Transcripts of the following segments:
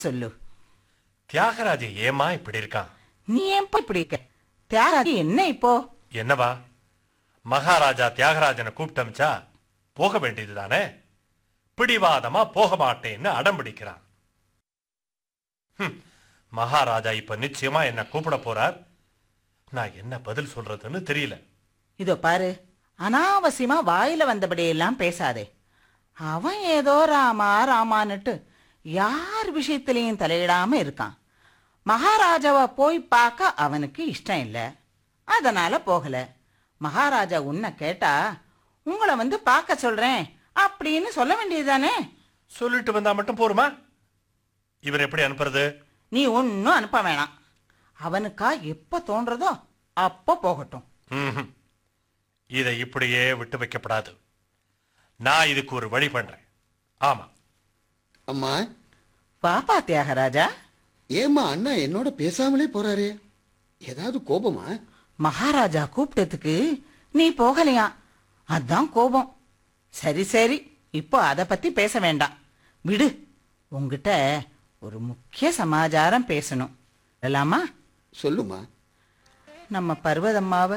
சொல்லு தியாகராஜன் ஏமா இப்படி இருக்கான் நீ ஏன்பா இப்படி இருக்க தியாகராஜி என்ன இப்போ என்னவா மகாராஜா தியாகராஜனை கூப்பிட்டமிச்சா போக வேண்டியது தானே பிடிவாதமா போக மாட்டேன்னு அடம் பிடிக்கிறான் ஹம், மகாராஜா இப்ப நிச்சயமா என்ன கூப்பிட போறார் நான் என்ன பதில் சொல்றதுன்னு தெரியல இதோ பாரு அனாவசியமா வாயில வந்தபடியெல்லாம் பேசாதே அவன் ஏதோ ராமா ராமான்னுட்டு யார் விஷயத்திலையும் தலையிடாம இருக்கான் மகாராஜாவை போய் பார்க்க அவனுக்கு இஷ்டம் இல்லை அதனால போகல மகாராஜா உன்னை கேட்டா உங்களை வந்து பார்க்க சொல்றேன் அப்படின்னு சொல்ல வேண்டியதுதானே சொல்லிட்டு வந்தா மட்டும் போருமா இவர் எப்படி அனுப்புறது நீ ஒன்னும் அனுப்ப வேணாம் அவனுக்கா எப்ப தோன்றதோ அப்ப போகட்டும் ம்ஹும். இதை இப்படியே விட்டு வைக்கப்படாது நான் இதுக்கு ஒரு வழி பண்றேன் ஆமா அம்மா பாப்பா தியாகராஜா ஏம்மா அண்ணா என்னோட பேசாமலே போறாரு ஏதாவது கோபமா மகாராஜா கூப்பிட்டதுக்கு நீ போகலையா அதான் கோபம் சரி சரி இப்போ அதை பத்தி பேச வேண்டாம் விடு உங்ககிட்ட ஒரு முக்கிய சமாச்சாரம் பேசணும் இல்லாமா சொல்லுமா நம்ம பர்வதம்மாவை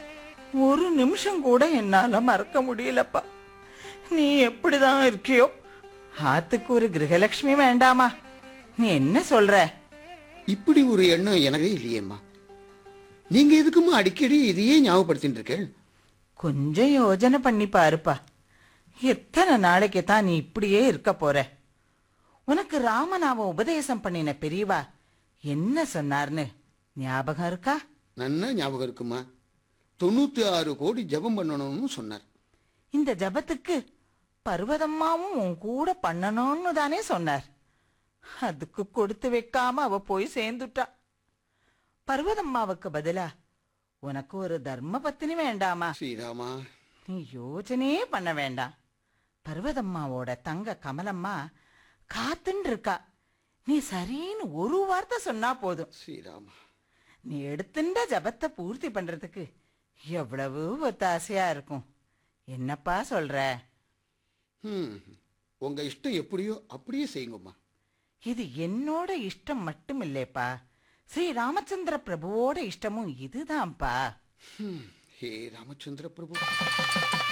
ஒரு நிமிஷம் கூட என்னால மறக்க முடியலப்பா நீ எப்படிதான் இருக்கியோ ஆத்துக்கு ஒரு கிரகலட்சுமி வேண்டாமா நீ என்ன சொல்ற இப்படி ஒரு எண்ணம் எனக்கே இல்லையேம்மா நீங்க எதுக்குமா அடிக்கடி இதையே ஞாபகப்படுத்திட்டு இருக்கேன் கொஞ்சம் யோஜனை பண்ணி பாருப்பா எத்தனை நாளைக்கு தான் நீ இப்படியே இருக்க போற உனக்கு ராமநாம உபதேசம் பண்ணின பெரியவா என்ன சொன்னார்னு ஞாபகம் இருக்கா நன்னா ஞாபகம் இருக்குமா தொண்ணூத்தி ஆறு கோடி ஜெபம் பண்ணணும்னு சொன்னார் இந்த ஜபத்துக்கு பர்வதம்மாவும் உன் கூட பண்ணணும்னு தானே சொன்னார் அதுக்கு கொடுத்து வைக்காம அவ போய் சேர்ந்துட்டா பர்வதம்மாவுக்கு பதிலா உனக்கு ஒரு தர்ம பத்தினி வேண்டாமா ஸ்ரீராமா நீ யோசனையே பண்ண வேண்டாம் பர்வதம்மாவோட தங்க கமலம்மா காத்துன்னு இருக்கா நீ சரின்னு ஒரு வார்த்தை சொன்னா போதும் ஸ்ரீராமா நீ எடுத்துட்ட ஜபத்தை பூர்த்தி பண்றதுக்கு எவ்வளவு ஒத்தாசையா இருக்கும் என்னப்பா சொல்ற ம் உங்க இஷ்டம் எப்படியோ அப்படியே செய்யுங்கம்மா இது என்னோட இஷ்டம் மட்டும் இல்லைப்பா ஸ்ரீ ராமச்சந்திர பிரபுவோட இஷ்டமும் இதுதான்ப்பா ஹம், ஹே ராமச்சந்திர பிரபு